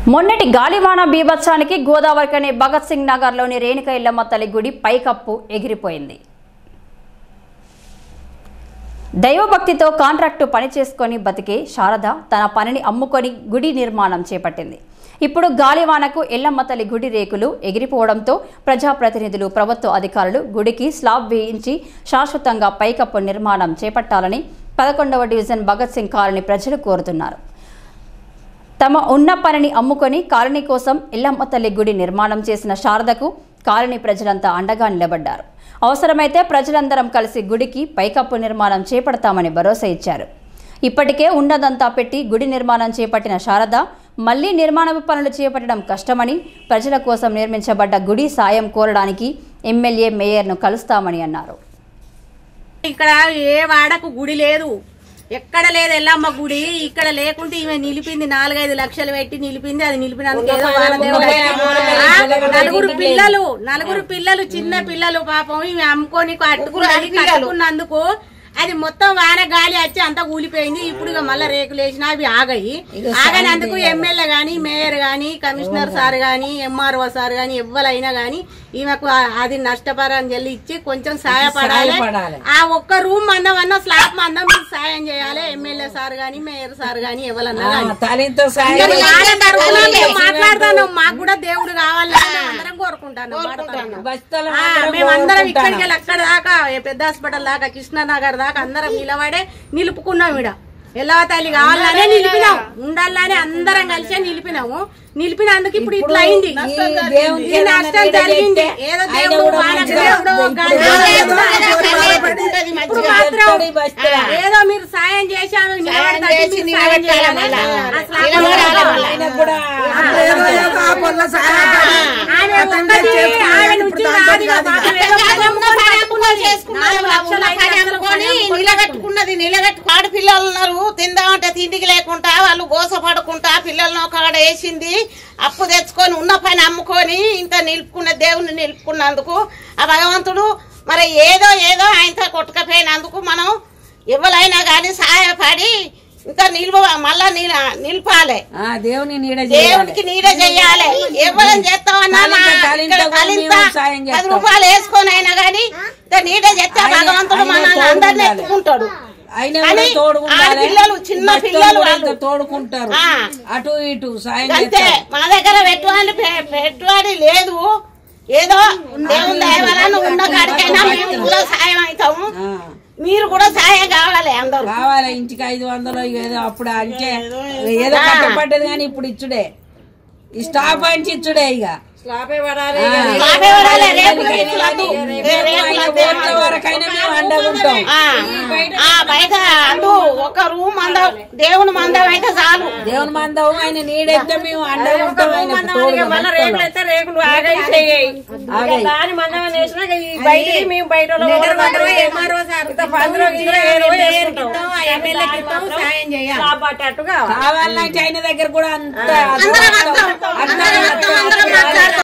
మొన్నటి గాలివాన బీభత్సానికి గోదావరికనే భగత్ సింగ్ నగర్లోని రేణుక ఇల్లమ్మ తల్లి గుడి పైకప్పు ఎగిరిపోయింది దైవభక్తితో కాంట్రాక్టు పని చేసుకొని బతికే శారద తన పనిని అమ్ముకొని గుడి నిర్మాణం చేపట్టింది ఇప్పుడు గాలివానకు ఎల్లమ్మ తల్లి గుడి రేకులు ఎగిరిపోవడంతో ప్రజాప్రతినిధులు ప్రభుత్వ అధికారులు గుడికి స్లాబ్ వేయించి శాశ్వతంగా పైకప్పు నిర్మాణం చేపట్టాలని పదకొండవ డివిజన్ భగత్ సింగ్ కాలనీ ప్రజలు కోరుతున్నారు తమ ఉన్న పనిని అమ్ముకొని కాలనీ కోసం ఎల్లమ్మ తల్లి గుడి నిర్మాణం చేసిన శారదకు కాలనీ ప్రజలంతా అండగా నిలబడ్డారు అవసరమైతే ప్రజలందరం కలిసి గుడికి పైకప్పు నిర్మాణం చేపడతామని భరోసా ఇచ్చారు ఇప్పటికే ఉన్నదంతా పెట్టి గుడి నిర్మాణం చేపట్టిన శారద మళ్లీ నిర్మాణ పనులు చేపట్టడం కష్టమని ప్రజల కోసం నిర్మించబడ్డ గుడి సాయం కోరడానికి ఎమ్మెల్యే మేయర్ను కలుస్తామని అన్నారు ఇక్కడ ఏ వాడకు గుడి లేదు ఎక్కడ లేదు ఎల్లమ్మ గుడి ఇక్కడ లేకుంటే ఈమె నిలిపింది నాలుగైదు లక్షలు పెట్టి నిలిపింది అది నిలిపినందుకు ఏదో వానదేవుడు ఆ, నలుగురు పిల్లలు నలుగురు పిల్లలు చిన్న పిల్లలు పాపం ఇవి అమ్ముకొని కట్టుకున్నది కట్టుకున్నందుకు అది మొత్తం వాన గాలి వచ్చి అంతా కూలిపోయింది ఇప్పుడు ఇక మళ్ళీ రేకులు వేసినా అవి ఆగాయి ఆగనందుకు ఎమ్మెల్యే గాని మేయర్ గాని కమిషనర్ సార్ గాని ఎంఆర్ఓ సార్ గాని ఎవ్వరైనా గాని ఈమెకు ఆ- అది నష్టపరం చెల్లి ఇచ్చి కొంచెం సహాయపడాలి ఆ ఒక్క రూమ్ మందం అన్న స్లాబ్ మందం మీకు సాయం చేయాలి ఎమ్మెల్యే సార్ గాని మేయర్ సార్ గాని ఎవరన్నా గాని. తల్లితో అందరూ ఆడ తరపున మేము మాట్లాడతాను మాకు కూడా దేవుడు కావాలి అని మేము అందరం కోరుకుంటాను ఆ, మేమందరం ఇక్కడికి వెళ్ళి అక్కడ దాకా ఏ పెద్ద హాస్పిటల్ దాకా కృష్ణనగర్ దాకా అందరం నిలబడే నిలుపుకున్నాం ఇడ ఎలా తల్లి కావాలనే నిలిపినాం ఉండాలనే అందరం కలిసే నిలిపినాము నిలిపినందుకు ఇప్పుడు ఇట్లా అయింది దేవునికి ఈ నష్టం జరిగింది ఏదో దేవుడు వానకు దేవుడు గాలి ఇప్పుడు మాత్రం ఏదో మీరు సాయం చేశాను నిలబడతానికి మీరు సాయం చేయాలి. అసలు ఆయన కూడా ఆమె ఒక్కటి ఆమె నుంచి రాదు కదా. పాపం ఏదో పని అమ్ముకొని కట్టుకున్నది. నాలుగు లక్షలు, ఐదు లక్షలు పని అమ్ముకొని నిలబెట్టుకున్నది నిలబెట్టు ఆడపిల్లలు ఉన్నారు తిందామంటే తిండికి లేకుండా వాళ్ళు గోసపడకుండా పిల్లలను కాడ వేసింది అప్పు తెచ్చుకొని ఉన్న పని అమ్ముకొని ఇంత నిలుపుకున్న దేవుని నిలుపుకున్నందుకు ఆ భగవంతుడు మరి ఏదో ఏదో ఆయనతో కొట్టుకపోయినందుకు మనం ఎవరైనా కానీ సహాయపడి ఇంకా నిల్వ మళ్ళా నిల నిలపాలి ఆ దేవుని నీడ దేవునికి నీడ చెయ్యాలి ఎవరైనా చేస్తామన్నా మా తలింత ఇక్కడ కూడా తలింత మేము సాయం పది చేస్తాం. రూపాయలు వేసుకొని అయినా కానీ ఇంత నీడ చేస్తే ఆయన- భగవంతుడు ఆయన మనల్ని తోడు అందరిని ఉండాలి. ఎత్తుకుంటాడు ఆయన కానీ కూడా తోడుకుంటారు ఆడపిల్లలు, చిన్న పిల్లలు వాళ్ళు. తోడుకుంటారు ఆ. అటు ఇటు సాయం అంతే చేస్తారు మా దగ్గర పెట్టుబడి పె- పెట్టుబడి లేదు ఏదో దేవుని దయ వలన ఉన్న కాడికైనా మేము కూడా సాయం అవుతాము ఆ. మీరు కూడా సాయం కావాలి అందరూ కావాలి ఇంటికి ఐదు వందలు ఏదో అప్పుడు అంటే ఏదో కట్టపడ్డది కానీ ఇప్పుడు ఇచ్చుడే ఈ స్టాప్ అంచి ఇచ్చుడే ఇక లాభే పడాలి, రేపు రేపులకు, రేపులకు ఓట్ల వరకైనా మేము అండగా ఉంటాం ఆ, ఆ, బయట అంటూ ఒక రూమ్ మందం దేవుని మందం అయితే చాలు దేవుని మందం ఆయన నీడైతే మేము అండగా ఉంటాం ఆయన తోడుగా రేకులు అయితే రేకులు ఆగాయి చెయ్యాయి ఆగాయి. దాని మందం వేసినాక ఈ బయటికి మేము బయట వాళ్ళం ఇంత పందులో గిందులో ఏదో వేసుకుంటాం. సాయం చేయాలి కాబట్టేట్టుగా కావాలంటే ఆయన దగ్గర కూడా అంత అందరం వస్తాం. అందరం అందరం వస్తాం, అందరం మాట్లాడతాం.